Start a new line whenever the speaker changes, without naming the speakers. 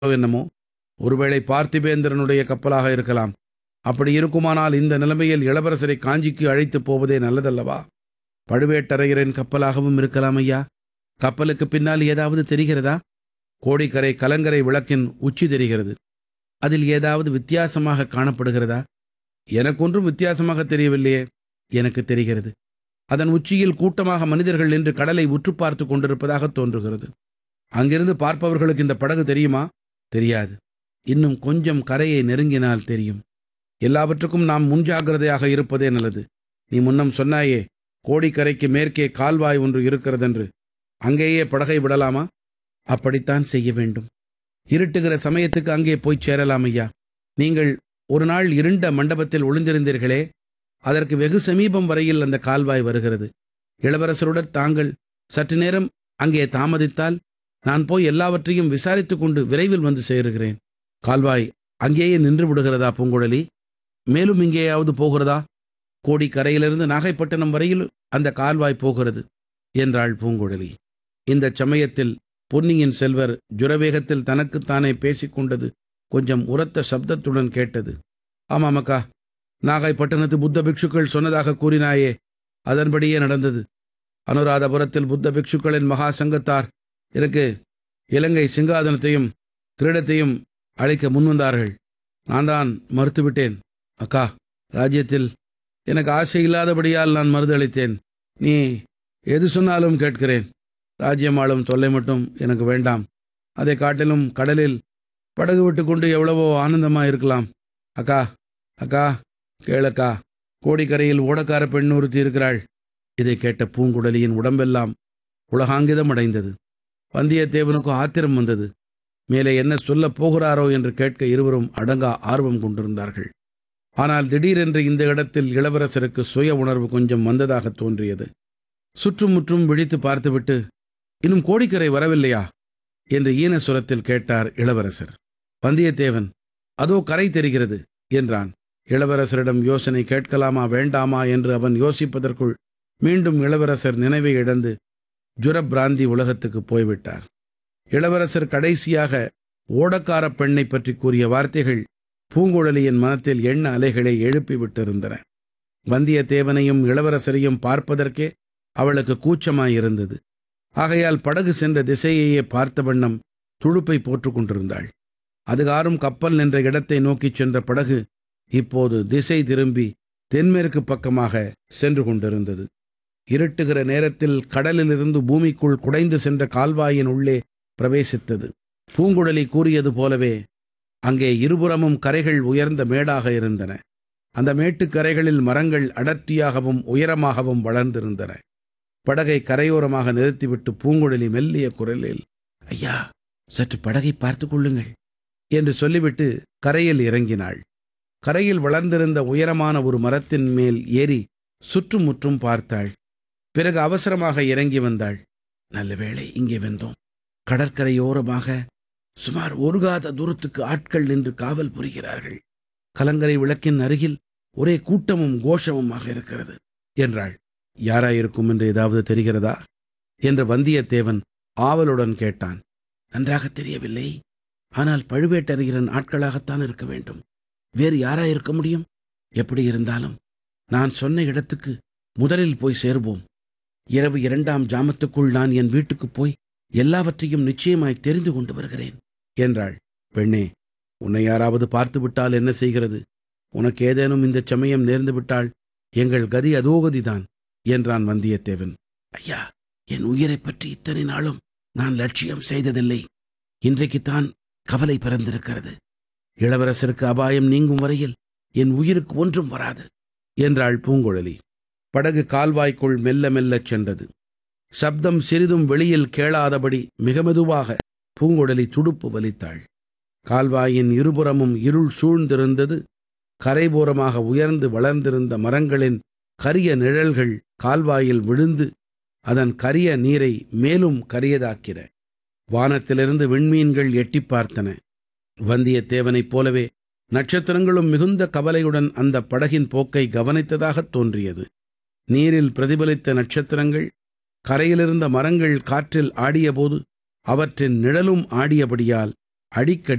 என்னமோ ஒருவேளை பார்த்திபேந்திரனுடைய கப்பலாக இருக்கலாம் அப்படி இருக்குமானால் இந்த நிலைமையில் இளவரசரை காஞ்சிக்கு அழைத்துப் போவதே நல்லதல்லவா பழுவேட்டரையரின் கப்பலாகவும் இருக்கலாம் ஐயா கப்பலுக்கு பின்னால் ஏதாவது தெரிகிறதா கோடிக்கரை கலங்கரை விளக்கின் உச்சி தெரிகிறது அதில் ஏதாவது வித்தியாசமாக காணப்படுகிறதா எனக்கொன்றும் வித்தியாசமாக தெரியவில்லையே எனக்கு தெரிகிறது அதன் உச்சியில் கூட்டமாக மனிதர்கள் நின்று கடலை உற்று பார்த்து கொண்டிருப்பதாக தோன்றுகிறது அங்கிருந்து பார்ப்பவர்களுக்கு இந்த படகு தெரியுமா தெரியாது இன்னும் கொஞ்சம் கரையை நெருங்கினால் தெரியும் எல்லாவற்றுக்கும் நாம் முன்ஜாகிரதையாக இருப்பதே நல்லது நீ முன்னம் சொன்னாயே கோடிக்கரைக்கு மேற்கே கால்வாய் ஒன்று இருக்கிறதென்று அங்கேயே படகை விடலாமா அப்படித்தான் செய்ய வேண்டும் இருட்டுகிற சமயத்துக்கு அங்கே போய் சேரலாம் ஐயா நீங்கள் ஒரு நாள் இருண்ட மண்டபத்தில் ஒளிந்திருந்தீர்களே அதற்கு வெகு சமீபம் வரையில் அந்த கால்வாய் வருகிறது இளவரசருடன் தாங்கள் சற்று நேரம் அங்கே தாமதித்தால் நான் போய் எல்லாவற்றையும் விசாரித்துக் கொண்டு விரைவில் வந்து சேருகிறேன் கால்வாய் அங்கேயே நின்று விடுகிறதா பூங்குழலி மேலும் இங்கேயாவது போகிறதா கோடிக்கரையிலிருந்து நாகைப்பட்டினம் வரையில் அந்த கால்வாய் போகிறது என்றாள் பூங்குழலி இந்த சமயத்தில் பொன்னியின் செல்வர் ஜுரவேகத்தில் தனக்குத்தானே பேசிக்கொண்டது கொஞ்சம் உரத்த சப்தத்துடன் கேட்டது ஆமாம் அக்கா நாகைப்பட்டினத்து புத்த பிக்ஷுக்கள் சொன்னதாக கூறினாயே அதன்படியே நடந்தது அனுராதபுரத்தில் புத்த பிக்ஷுக்களின் மகா சங்கத்தார் எனக்கு இலங்கை சிங்காதனத்தையும் கிரீடத்தையும் அளிக்க முன்வந்தார்கள் நான் தான் மறுத்துவிட்டேன் அக்கா ராஜ்யத்தில் எனக்கு ஆசை இல்லாதபடியால் நான் மறுதளித்தேன் நீ எது சொன்னாலும் கேட்கிறேன் ராஜ்யம் ஆளும் தொல்லை மட்டும் எனக்கு வேண்டாம் அதை காட்டிலும் கடலில் படகு விட்டு கொண்டு எவ்வளவோ ஆனந்தமாக இருக்கலாம் அக்கா அக்கா கேளக்கா கோடிக்கரையில் ஓடக்கார பெண் ஒருத்தி இருக்கிறாள் இதை கேட்ட பூங்குழலியின் உடம்பெல்லாம் உலகாங்கிதம் அடைந்தது வந்தியத்தேவனுக்கு ஆத்திரம் வந்தது மேலே என்ன சொல்லப் போகிறாரோ என்று கேட்க இருவரும் அடங்கா ஆர்வம் கொண்டிருந்தார்கள் ஆனால் திடீரென்று இந்த இடத்தில் இளவரசருக்கு சுய உணர்வு கொஞ்சம் வந்ததாக தோன்றியது சுற்றுமுற்றும் விழித்து பார்த்துவிட்டு இன்னும் கோடிக்கரை வரவில்லையா என்று ஈனசுரத்தில் கேட்டார் இளவரசர் வந்தியத்தேவன் அதோ கரை தெரிகிறது என்றான் இளவரசரிடம் யோசனை கேட்கலாமா வேண்டாமா என்று அவன் யோசிப்பதற்குள் மீண்டும் இளவரசர் நினைவை இழந்து ஜுரபிராந்தி உலகத்துக்கு போய்விட்டார் இளவரசர் கடைசியாக ஓடக்கார பெண்ணை பற்றி கூறிய வார்த்தைகள் பூங்குழலியின் மனத்தில் எண்ண அலைகளை எழுப்பிவிட்டிருந்தன வந்தியத்தேவனையும் இளவரசரையும் பார்ப்பதற்கே அவளுக்கு கூச்சமாயிருந்தது ஆகையால் படகு சென்ற திசையையே பார்த்த வண்ணம் துடுப்பை போட்டுக் கொண்டிருந்தாள் அதுகாரும் கப்பல் நின்ற இடத்தை நோக்கிச் சென்ற படகு இப்போது திசை திரும்பி தென்மேற்கு பக்கமாக சென்று கொண்டிருந்தது இருட்டுகிற நேரத்தில் கடலிலிருந்து பூமிக்குள் குடைந்து சென்ற கால்வாயின் உள்ளே பிரவேசித்தது பூங்குழலி கூறியது போலவே அங்கே இருபுறமும் கரைகள் உயர்ந்த மேடாக இருந்தன அந்த மேட்டுக்கரைகளில் மரங்கள் அடர்த்தியாகவும் உயரமாகவும் வளர்ந்திருந்தன படகை கரையோரமாக நிறுத்திவிட்டு பூங்குழலி மெல்லிய குரலில் ஐயா சற்று படகை பார்த்து கொள்ளுங்கள் என்று சொல்லிவிட்டு கரையில் இறங்கினாள் கரையில் வளர்ந்திருந்த உயரமான ஒரு மரத்தின் மேல் ஏறி சுற்றுமுற்றும் பார்த்தாள் பிறகு அவசரமாக இறங்கி வந்தாள் நல்ல வேளை இங்கே வென்றோம் கடற்கரையோரமாக சுமார் ஒரு காத தூரத்துக்கு ஆட்கள் நின்று காவல் புரிகிறார்கள் கலங்கரை விளக்கின் அருகில் ஒரே கூட்டமும் கோஷமுமாக இருக்கிறது என்றாள் யாராயிருக்கும் என்று ஏதாவது தெரிகிறதா என்று வந்தியத்தேவன் ஆவலுடன் கேட்டான் நன்றாக தெரியவில்லை ஆனால் பழுவேட்டரையரின் ஆட்களாகத்தான் இருக்க வேண்டும் வேறு யாராயிருக்க முடியும் எப்படி இருந்தாலும் நான் சொன்ன இடத்துக்கு முதலில் போய் சேர்வோம் இரவு இரண்டாம் ஜாமத்துக்குள் நான் என் வீட்டுக்கு போய் எல்லாவற்றையும் நிச்சயமாய் தெரிந்து கொண்டு வருகிறேன் என்றாள் பெண்ணே உன்னை யாராவது பார்த்து விட்டால் என்ன செய்கிறது உனக்கு ஏதேனும் இந்த சமயம் நேர்ந்து விட்டால் எங்கள் கதி அதோகதிதான் என்றான் வந்தியத்தேவன் ஐயா என் உயிரைப் பற்றி இத்தனை நாளும் நான் லட்சியம் செய்ததில்லை இன்றைக்குத்தான் கவலை பிறந்திருக்கிறது இளவரசருக்கு அபாயம் நீங்கும் வரையில் என் உயிருக்கு ஒன்றும் வராது என்றாள் பூங்குழலி படகு கால்வாய்க்குள் மெல்ல மெல்லச் சென்றது சப்தம் சிறிதும் வெளியில் கேளாதபடி மிக மெதுவாக பூங்குழலி துடுப்பு வலித்தாள் கால்வாயின் இருபுறமும் இருள் சூழ்ந்திருந்தது கரைபோரமாக உயர்ந்து வளர்ந்திருந்த மரங்களின் கரிய நிழல்கள் கால்வாயில் விழுந்து அதன் கரிய நீரை மேலும் கரியதாக்கின வானத்திலிருந்து விண்மீன்கள் எட்டிப் பார்த்தன வந்தியத்தேவனைப் போலவே நட்சத்திரங்களும் மிகுந்த கவலையுடன் அந்த படகின் போக்கை கவனித்ததாகத் தோன்றியது நீரில் பிரதிபலித்த நட்சத்திரங்கள் கரையிலிருந்த மரங்கள் காற்றில் ஆடியபோது அவற்றின் நிழலும் ஆடியபடியால் அடிக்கடி